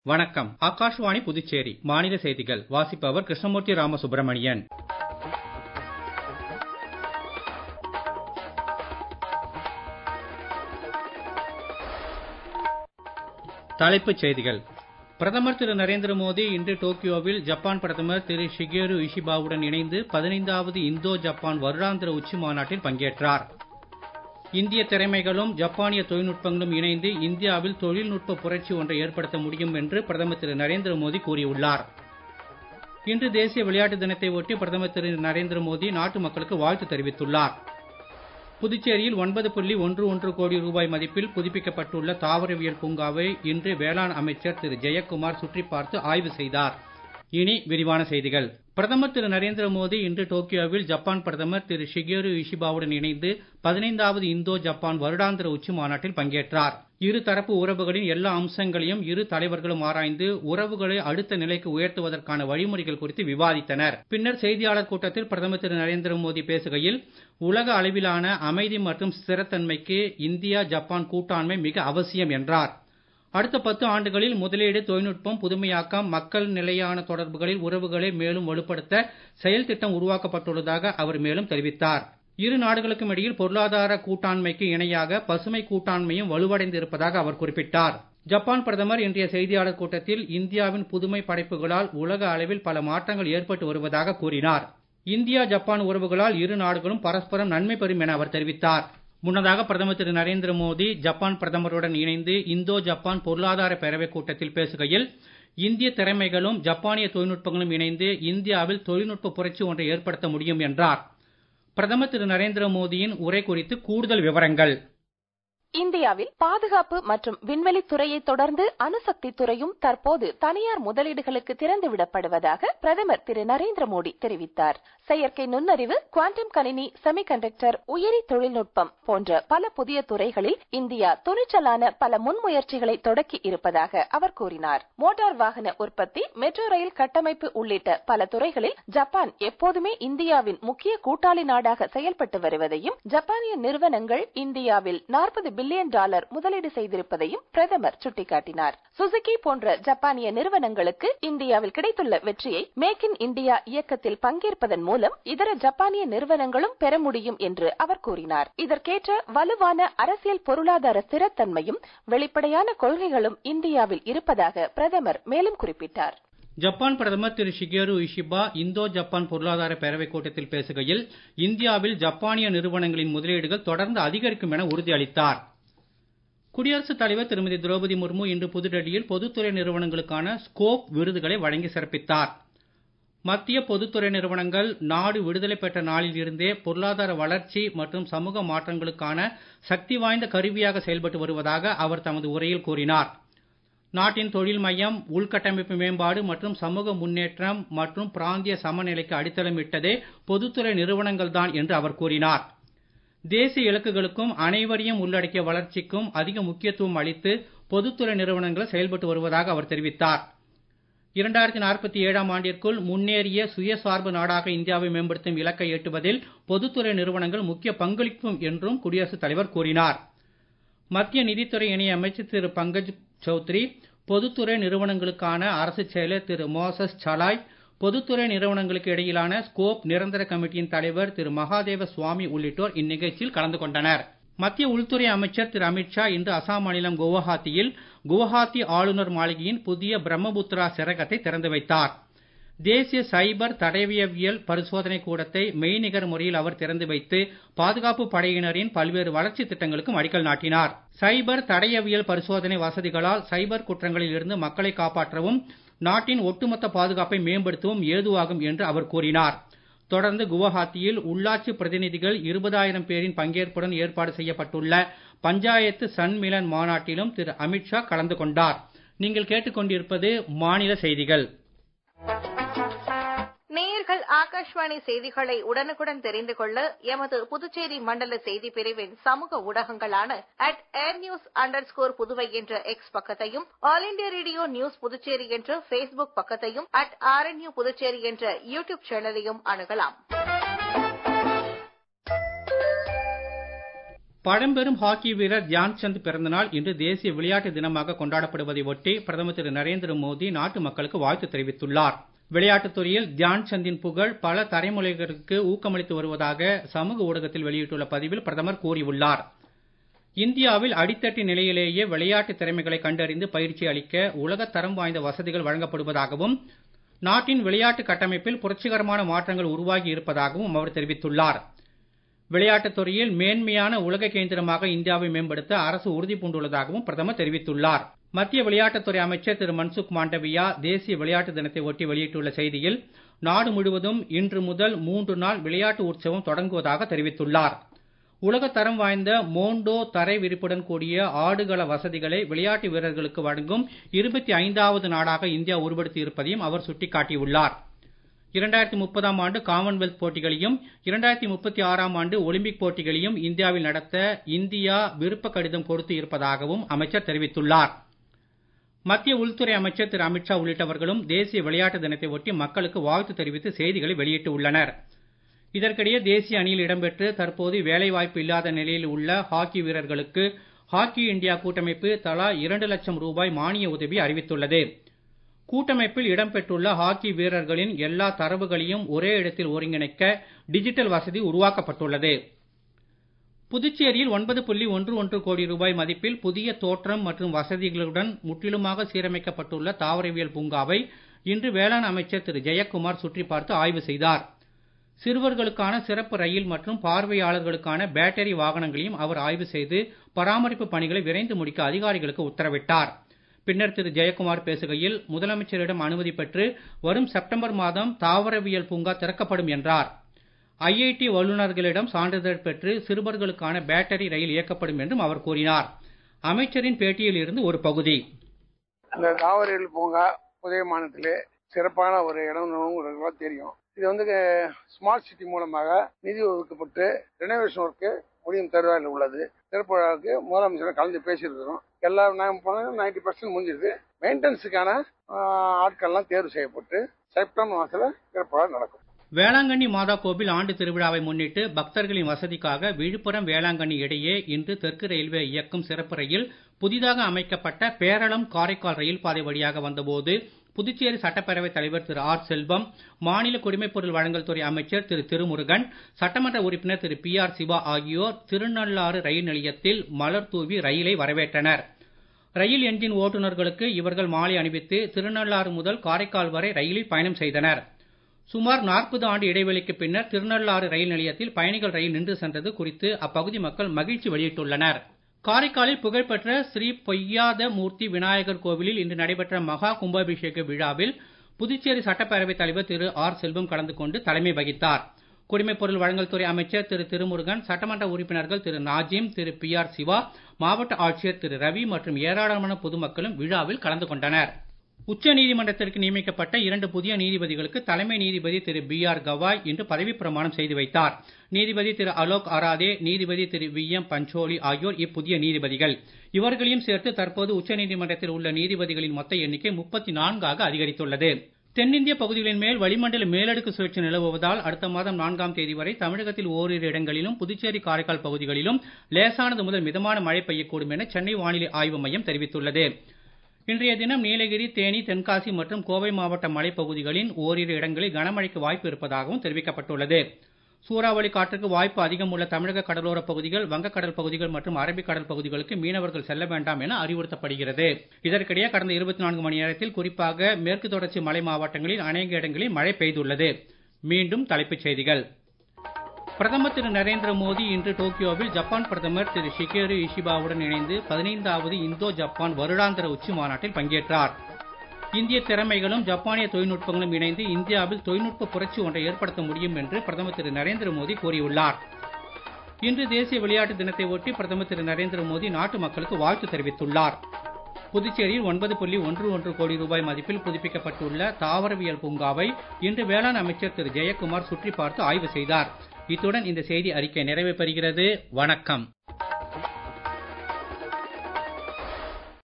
வணக்கம் ஆகாஷ்வாணி புதுச்சேரி மாநில செய்திகள் வாசிப்பவர் கிருஷ்ணமூர்த்தி ராமசுப்ரமணியன் தலைப்புச் செய்திகள் பிரதமர் திரு நரேந்திர மோடி இன்று டோக்கியோவில் ஜப்பான் பிரதமர் திரு ஷிகேரு இஷிபாவுடன் இணைந்து பதினைந்தாவது இந்தோ ஜப்பான் வருடாந்திர உச்சி மாநாட்டில் பங்கேற்றார் இந்திய திறமைகளும் ஜப்பானிய தொழில்நுட்பங்களும் இணைந்து இந்தியாவில் தொழில்நுட்ப புரட்சி ஒன்றை ஏற்படுத்த முடியும் என்று பிரதமர் திரு நரேந்திர மோடி கூறியுள்ளார் இன்று தேசிய விளையாட்டு தினத்தை ஒட்டி பிரதமர் திரு நரேந்திர மோடி நாட்டு மக்களுக்கு வாழ்த்து தெரிவித்துள்ளார் புதுச்சேரியில் ஒன்பது புள்ளி ஒன்று ஒன்று கோடி ரூபாய் மதிப்பில் புதுப்பிக்கப்பட்டுள்ள தாவரவியல் பூங்காவை இன்று வேளாண் அமைச்சர் திரு ஜெயக்குமார் சுற்றிப் பார்த்து ஆய்வு செய்தார் இனி விரிவான செய்திகள் பிரதமர் திரு நரேந்திர மோடி இன்று டோக்கியோவில் ஜப்பான் பிரதமர் திரு ஷிகேரு இஷிபாவுடன் இணைந்து பதினைந்தாவது இந்தோ ஜப்பான் வருடாந்திர உச்சி மாநாட்டில் பங்கேற்றார் இரு தரப்பு உறவுகளின் எல்லா அம்சங்களையும் இரு தலைவர்களும் ஆராய்ந்து உறவுகளை அடுத்த நிலைக்கு உயர்த்துவதற்கான வழிமுறைகள் குறித்து விவாதித்தனர் பின்னர் செய்தியாளர் கூட்டத்தில் பிரதமர் திரு நரேந்திர மோடி பேசுகையில் உலக அளவிலான அமைதி மற்றும் ஸ்திரத்தன்மைக்கு இந்தியா ஜப்பான் கூட்டாண்மை மிக அவசியம் என்றார் அடுத்த பத்து ஆண்டுகளில் முதலீடு தொழில்நுட்பம் புதுமையாக்கம் மக்கள் நிலையான தொடர்புகளில் உறவுகளை மேலும் வலுப்படுத்த செயல் திட்டம் உருவாக்கப்பட்டுள்ளதாக அவர் மேலும் தெரிவித்தார் இரு நாடுகளுக்கும் இடையில் பொருளாதார கூட்டாண்மைக்கு இணையாக பசுமை கூட்டாண்மையும் வலுவடைந்து இருப்பதாக அவர் குறிப்பிட்டார் ஜப்பான் பிரதமர் இன்றைய செய்தியாளர் கூட்டத்தில் இந்தியாவின் புதுமை படைப்புகளால் உலக அளவில் பல மாற்றங்கள் ஏற்பட்டு வருவதாக கூறினார் இந்தியா ஜப்பான் உறவுகளால் இரு நாடுகளும் பரஸ்பரம் நன்மை பெறும் என அவர் தெரிவித்தார் முன்னதாக பிரதமர் திரு நரேந்திர மோடி ஜப்பான் பிரதமருடன் இணைந்து இந்தோ ஜப்பான் பொருளாதார பேரவைக் கூட்டத்தில் பேசுகையில் இந்திய திறமைகளும் ஜப்பானிய தொழில்நுட்பங்களும் இணைந்து இந்தியாவில் தொழில்நுட்ப புரட்சி ஒன்றை ஏற்படுத்த முடியும் என்றார் பிரதமர் திரு நரேந்திர மோடியின் உரை குறித்து கூடுதல் விவரங்கள் இந்தியாவில் பாதுகாப்பு மற்றும் விண்வெளி துறையை தொடர்ந்து அணுசக்தி துறையும் தற்போது தனியார் முதலீடுகளுக்கு திறந்துவிடப்படுவதாக பிரதமர் திரு நரேந்திர மோடி தெரிவித்தார் செயற்கை நுண்ணறிவு குவாண்டம் கணினி செமிகண்டக்டர் உயிரி தொழில்நுட்பம் போன்ற பல புதிய துறைகளில் இந்தியா துணிச்சலான பல முன்முயற்சிகளை தொடக்கி இருப்பதாக அவர் கூறினார் மோட்டார் வாகன உற்பத்தி மெட்ரோ ரயில் கட்டமைப்பு உள்ளிட்ட பல துறைகளில் ஜப்பான் எப்போதுமே இந்தியாவின் முக்கிய கூட்டாளி நாடாக செயல்பட்டு வருவதையும் ஜப்பானிய நிறுவனங்கள் இந்தியாவில் நாற்பது பில்லியன் டாலர் முதலீடு செய்திருப்பதையும் பிரதமர் சுட்டிக்காட்டினார் சுசுகி போன்ற ஜப்பானிய நிறுவனங்களுக்கு இந்தியாவில் கிடைத்துள்ள வெற்றியை மேக் இன் இந்தியா இயக்கத்தில் பங்கேற்பதன் மூலம் இதர ஜப்பானிய நிறுவனங்களும் பெற முடியும் என்று அவர் கூறினார் இதற்கேற்ற வலுவான அரசியல் பொருளாதார ஸ்திரத்தன்மையும் வெளிப்படையான கொள்கைகளும் இந்தியாவில் இருப்பதாக பிரதமர் மேலும் குறிப்பிட்டார் ஜப்பான் பிரதமர் Thiru Shigeru Ishiba Indo Japan பொருளாதார பேரவைக் கூட்டத்தில் பேசுகையில் இந்தியாவில் ஜப்பானிய நிறுவனங்களின் முதலீடுகள் தொடர்ந்து அதிகரிக்கும் என உறுதியளித்தார் குடியரசுத் தலைவர் திருமதி திரௌபதி முர்மு இன்று புதுடெல்லியில் பொதுத்துறை நிறுவனங்களுக்கான ஸ்கோப் விருதுகளை வழங்கி சிறப்பித்தார் மத்திய பொதுத்துறை நிறுவனங்கள் நாடு விடுதலை பெற்ற நாளில் இருந்தே பொருளாதார வளர்ச்சி மற்றும் சமூக மாற்றங்களுக்கான சக்தி வாய்ந்த கருவியாக செயல்பட்டு வருவதாக அவர் தமது உரையில் கூறினார் நாட்டின் தொழில் மையம் உள்கட்டமைப்பு மேம்பாடு மற்றும் சமூக முன்னேற்றம் மற்றும் பிராந்திய சமநிலைக்கு அடித்தளமிட்டதே பொதுத்துறை நிறுவனங்கள் தான் என்று அவர் கூறினார் தேசிய இலக்குகளுக்கும் அனைவரையும் உள்ளடக்கிய வளர்ச்சிக்கும் அதிக முக்கியத்துவம் அளித்து பொதுத்துறை நிறுவனங்கள் செயல்பட்டு வருவதாக அவர் தெரிவித்தார் இரண்டாயிரத்தி நாற்பத்தி ஏழாம் ஆண்டிற்குள் முன்னேறிய சுயசார்பு நாடாக இந்தியாவை மேம்படுத்தும் இலக்கை எட்டுவதில் பொதுத்துறை நிறுவனங்கள் முக்கிய பங்களிக்கும் என்றும் குடியரசுத் தலைவர் கூறினார் மத்திய நிதித்துறை இணை அமைச்சர் திரு பங்கஜ் சௌத்ரி பொதுத்துறை நிறுவனங்களுக்கான அரசு செயலர் திரு மோசஸ் சலாய் பொதுத்துறை நிறுவனங்களுக்கு இடையிலான ஸ்கோப் நிரந்தர கமிட்டியின் தலைவர் திரு மகாதேவ சுவாமி உள்ளிட்டோர் இந்நிகழ்ச்சியில் கலந்து கொண்டனர் மத்திய உள்துறை அமைச்சர் திரு அமித்ஷா இன்று அசாம் மாநிலம் குவஹாத்தியில் குவஹாத்தி ஆளுநர் மாளிகையின் புதிய பிரம்மபுத்திரா சிறகத்தை திறந்து வைத்தார் தேசிய சைபர் தடயவியல் பரிசோதனை கூடத்தை மெய்நிகர் முறையில் அவர் திறந்து வைத்து பாதுகாப்பு படையினரின் பல்வேறு வளர்ச்சி திட்டங்களுக்கும் அடிக்கல் நாட்டினார் சைபர் தடயவியல் பரிசோதனை வசதிகளால் சைபர் குற்றங்களில் இருந்து மக்களை காப்பாற்றவும் நாட்டின் ஒட்டுமொத்த பாதுகாப்பை மேம்படுத்தவும் ஏதுவாகும் என்று அவர் கூறினார் தொடர்ந்து குவஹாத்தியில் உள்ளாட்சி பிரதிநிதிகள் இருபதாயிரம் பேரின் பங்கேற்புடன் ஏற்பாடு செய்யப்பட்டுள்ள பஞ்சாயத்து சன்மிலன் மாநாட்டிலும் திரு அமித்ஷா கலந்து கொண்டார் நீங்கள் கேட்டுக்கொண்டிருப்பது மாநில செய்திகள் நேயர்கள் ஆகாஷ்வாணி செய்திகளை உடனுக்குடன் தெரிந்து கொள்ள எமது புதுச்சேரி மண்டல செய்தி பிரிவின் சமூக ஊடகங்களான at air news under score Puduvai என்ற எக்ஸ் பக்கத்தையும் all India radio news Puducherry என்ற பேஸ்புக் பக்கத்தையும் அட் ஆர்என்யூ புதுச்சேரி என்ற யூடியூப் சேனலையும் அணுகலாம் பழம்பெரும் ஹாக்கி வீரர் தியான்சந்த் பிறந்தநாள் இன்று தேசிய விளையாட்டு தினமாக கொண்டாடப்படுவதை ஒட்டி பிரதமர் திரு நரேந்திர மோடி நாட்டு மக்களுக்கு வாழ்த்து தெரிவித்துள்ளார் விளையாட்டுத் துறையில் தியான்சந்தின் புகழ் பல தலைமுறைகளுக்கு ஊக்கமளித்து வருவதாக சமூக ஊடகத்தில் வெளியிட்டுள்ள பதிவில் பிரதமர் கூறியுள்ளார் இந்தியாவில் அடித்தட்டு நிலையிலேயே விளையாட்டு திறமைகளை கண்டறிந்து பயிற்சி அளிக்க உலகத் தரம் வாய்ந்த வசதிகள் வழங்கப்படுவதாகவும் நாட்டின் விளையாட்டு கட்டமைப்பில் புரட்சிகரமான மாற்றங்கள் உருவாகி இருப்பதாகவும் அவர் தெரிவித்துள்ளார் விளையாட்டுத் துறையில் மேன்மையான உலக கேந்திரமாக இந்தியாவை மேம்படுத்த அரசு உறுதி பூண்டுள்ளதாகவும் பிரதமர் தெரிவித்துள்ளார் மத்திய விளையாட்டுத்துறை அமைச்சர் திரு மன்சுக் மாண்டவியா தேசிய விளையாட்டு தினத்தை ஒட்டி வெளியிட்டுள்ள செய்தியில் நாடு முழுவதும் இன்று முதல் மூன்று நாள் விளையாட்டு உற்சவம் தொடங்குவதாக தெரிவித்துள்ளார் உலக தரம் வாய்ந்த மோண்டோ தரை விரிப்புடன் கூடிய ஆடுகள வசதிகளை விளையாட்டு வீரர்களுக்கு வழங்கும் இருபத்தி ஐந்தாவது நாடாக இந்தியா உருவெடுத்து இருப்பதையும் அவர் சுட்டிக்காட்டியுள்ளார் இரண்டாயிரத்தி முப்பதாம் ஆண்டு காமன்வெல்த் போட்டிகளையும் இரண்டாயிரத்தி முப்பத்தி ஆறாம் ஆண்டு ஒலிம்பிக் போட்டிகளையும் இந்தியாவில் நடத்த இந்தியா விருப்ப கடிதம் கொடுத்து இருப்பதாகவும் அமைச்சர் தெரிவித்துள்ளார் மத்திய உள்துறை அமைச்சர் திரு அமித்ஷா உள்ளிட்டவர்களும் தேசிய விளையாட்டு தினத்தை ஒட்டி மக்களுக்கு வாழ்த்து தெரிவித்து செய்திகளை வெளியிட்டு உள்ளனர் இதற்கிடையே தேசிய அணியில் இடம்பெற்று தற்போது வேலைவாய்ப்பு இல்லாத நிலையில் உள்ள ஹாக்கி வீரர்களுக்கு ஹாக்கி இந்தியா கூட்டமைப்பு தலா இரண்டு லட்சம் ரூபாய் மானிய உதவி அறிவித்துள்ளது கூட்டமைப்பில் இடம்பெற்றுள்ள ஹாக்கி வீரர்களின் எல்லா தரவுகளையும் ஒரே இடத்தில் ஒருங்கிணைக்க டிஜிட்டல் வசதி உருவாக்கப்பட்டுள்ளது புதுச்சேரியில் ஒன்பது புள்ளி ஒன்று ஒன்று கோடி ரூபாய் மதிப்பில் புதிய தோற்றம் மற்றும் வசதிகளுடன் முற்றிலுமாக சீரமைக்கப்பட்டுள்ள தாவரவியல் பூங்காவை இன்று வேளாண் அமைச்சர் திரு ஜெயக்குமார் சுற்றி பார்த்து ஆய்வு செய்தார் சிறுவர்களுக்கான சிறப்பு ரயில் மற்றும் பார்வையாளர்களுக்கான பேட்டரி வாகனங்களையும் அவர் ஆய்வு செய்து பராமரிப்பு பணிகளை விரைந்து முடிக்க அதிகாரிகளுக்கு உத்தரவிட்டார் பின்னர் திரு ஜெயக்குமார் பேசுகையில் முதலமைச்சரிடம் அனுமதி பெற்று வரும் செப்டம்பர் மாதம் தாவரவியல் பூங்கா திறக்கப்படும் என்றார் ஐஐடி வல்லுநர்களிடம் சான்றிதழ் பெற்று சிறுவர்களுக்கான பேட்டரி ரயில் இயக்கப்படும் என்றும் அவர் கூறினார் அமைச்சரின் பேட்டியில் இருந்து ஒரு பகுதி அந்த தாவரவியல் பூங்கா உதயமானத்திலே சிறப்பான ஒரு இடம் உங்களுக்கு தெரியும் இது வந்து ஸ்மார்ட் சிட்டி மூலமாக நிதி ஒதுக்கப்பட்டு ரெனோவேஷன் ஒர்க்கு முடியும் தருவாயில் உள்ளது சிறப்பு விழாவுக்கு முதலமைச்சர் கலந்து பேசியிருக்கிறோம் எல்லா நைன்டி பர்சன்ட் முடிஞ்சிருக்கு மெயின்டெனன்ஸுக்கான ஆட்கள்லாம் தேர்வு செய்யப்பட்டு செப்டம்பர் மாதத்தில் சிறப்பு விழா நடக்கும் வேளாங்கண்ணி மாதா கோவில் ஆண்டு திருவிழாவை முன்னிட்டு பக்தர்களின் வசதிக்காக விழுப்புரம் வேளாங்கண்ணி இடையே இன்று தெற்கு ரயில்வே இயக்கும் சிறப்பு ரயில் புதிதாக அமைக்கப்பட்ட பேரளம் காரைக்கால் ரயில் பாதை வழியாக வந்தபோது புதுச்சேரி சட்டப்பேரவைத் தலைவர் திரு ஆர் செல்வம் மாநில குடிமைப்பொருள் வழங்கல் துறை அமைச்சர் திரு திருமுருகன் சட்டமன்ற உறுப்பினர் திரு பி ஆர் சிவா ஆகியோர் திருநள்ளாறு ரயில் நிலையத்தில் மலர் தூவி ரயிலை வரவேற்றனர் ரயில் என்ஜின் ஓட்டுநர்களுக்கு இவர்கள் மாலை அணிவித்து திருநள்ளாறு முதல் காரைக்கால் வரை ரயிலில் பயணம் செய்தனர் சுமார் நாற்பது ஆண்டு இடைவெளிக்கு பின்னர் திருநள்ளாறு ரயில் நிலையத்தில் பயணிகள் ரயில் நின்று சென்றது குறித்து அப்பகுதி மக்கள் மகிழ்ச்சி வெளியிட்டுள்ளனர் காரைக்காலில் புகழ்பெற்ற ஸ்ரீ பொய்யாத மூர்த்தி விநாயகர் கோவிலில் இன்று நடைபெற்ற மகா கும்பாபிஷேக விழாவில் புதுச்சேரி சட்டப்பேரவைத் தலைவர் திரு ஆர் செல்வம் கலந்து கொண்டு தலைமை வகித்தார் குடிமைப்பொருள் வழங்கல் துறை அமைச்சர் திரு திருமுருகன் சட்டமன்ற உறுப்பினர்கள் திரு நாஜிம் திரு பி ஆர் சிவா மாவட்ட ஆட்சியர் திரு ரவி மற்றும் ஏராளமான பொதுமக்களும் விழாவில் கலந்து கொண்டனர் உச்ச நீதிமன்றத்திற்கு நியமிக்கப்பட்ட இரண்டு புதிய நீதிபதிகளுக்கு தலைமை நீதிபதி திரு பி ஆர் கவாய் இன்று பதவி பிரமாணம் செய்து வைத்தார் நீதிபதி திரு அலோக் அராதே நீதிபதி திரு வி எம் பஞ்சோலி ஆகியோர் இப்புதிய நீதிபதிகள் இவர்களையும் சேர்த்து தற்போது உச்ச நீதிமன்றத்தில் உள்ள நீதிபதிகளின் மொத்த எண்ணிக்கை முப்பத்தி நான்காக அதிகரித்துள்ளது தென்னிந்திய பகுதிகளின் மேல் வளிமண்டல மேலடுக்கு சுழற்சி நிலவுவதால் அடுத்த மாதம் நான்காம் தேதி வரை தமிழகத்தில் ஓரிரு இடங்களிலும் புதுச்சேரி காரைக்கால் பகுதிகளிலும் லேசானது முதல் மிதமான மழை பெய்யக்கூடும் என சென்னை வானிலை ஆய்வு மையம் தெரிவித்துள்ளது இன்றைய தினம் நீலகிரி தேனி தென்காசி மற்றும் கோவை மாவட்ட மலைப்பகுதிகளின் ஓரிரு இடங்களில் கனமழைக்கு வாய்ப்பு இருப்பதாகவும் தெரிவிக்கப்பட்டுள்ளது சூறாவளி காற்றுக்கு வாய்ப்பு அதிகம் உள்ள தமிழக கடலோர பகுதிகள் வங்கக்கடல் பகுதிகள் மற்றும் அரபிக்கடல் பகுதிகளுக்கு மீனவர்கள் செல்ல வேண்டாம் என அறிவுறுத்தப்படுகிறது இதற்கிடையே கடந்த இருபத்தி நான்கு மணி நேரத்தில் குறிப்பாக மேற்கு தொடர்ச்சி மலை மாவட்டங்களில் அநேக இடங்களில் மழை பெய்துள்ளது மீண்டும் தலைப்புச் செய்திகள் பிரதமர் திரு நரேந்திர மோடி இன்று டோக்கியோவில் ஜப்பான் பிரதமர் திரு ஷிகேரு இஷிபாவுடன் இணைந்து பதினைந்தாவது இந்தோ ஜப்பான் வருடாந்திர உச்சி மாநாட்டில் பங்கேற்றார் இந்திய திறமைகளும் ஜப்பானிய தொழில்நுட்பங்களும் இணைந்து இந்தியாவில் தொழில்நுட்ப புரட்சி ஒன்றை ஏற்படுத்த முடியும் என்று பிரதமர் திரு நரேந்திர மோடி கூறியுள்ளார் இன்று தேசிய விளையாட்டு தினத்தை ஒட்டி பிரதமர் திரு நரேந்திர மோடி நாட்டு மக்களுக்கு வாழ்த்து தெரிவித்துள்ளார் புதுச்சேரியில் ஒன்பது புள்ளி ஒன்று ஒன்று கோடி ரூபாய் மதிப்பில் புதுப்பிக்கப்பட்டுள்ள தாவரவியல் பூங்காவை இன்று வேளாண் அமைச்சர் திரு ஜெயக்குமார் சுற்றி பார்த்து ஆய்வு செய்தார் இத்துடன் இந்த செய்தி அறிக்கை நிறைவு பெறுகிறது வணக்கம்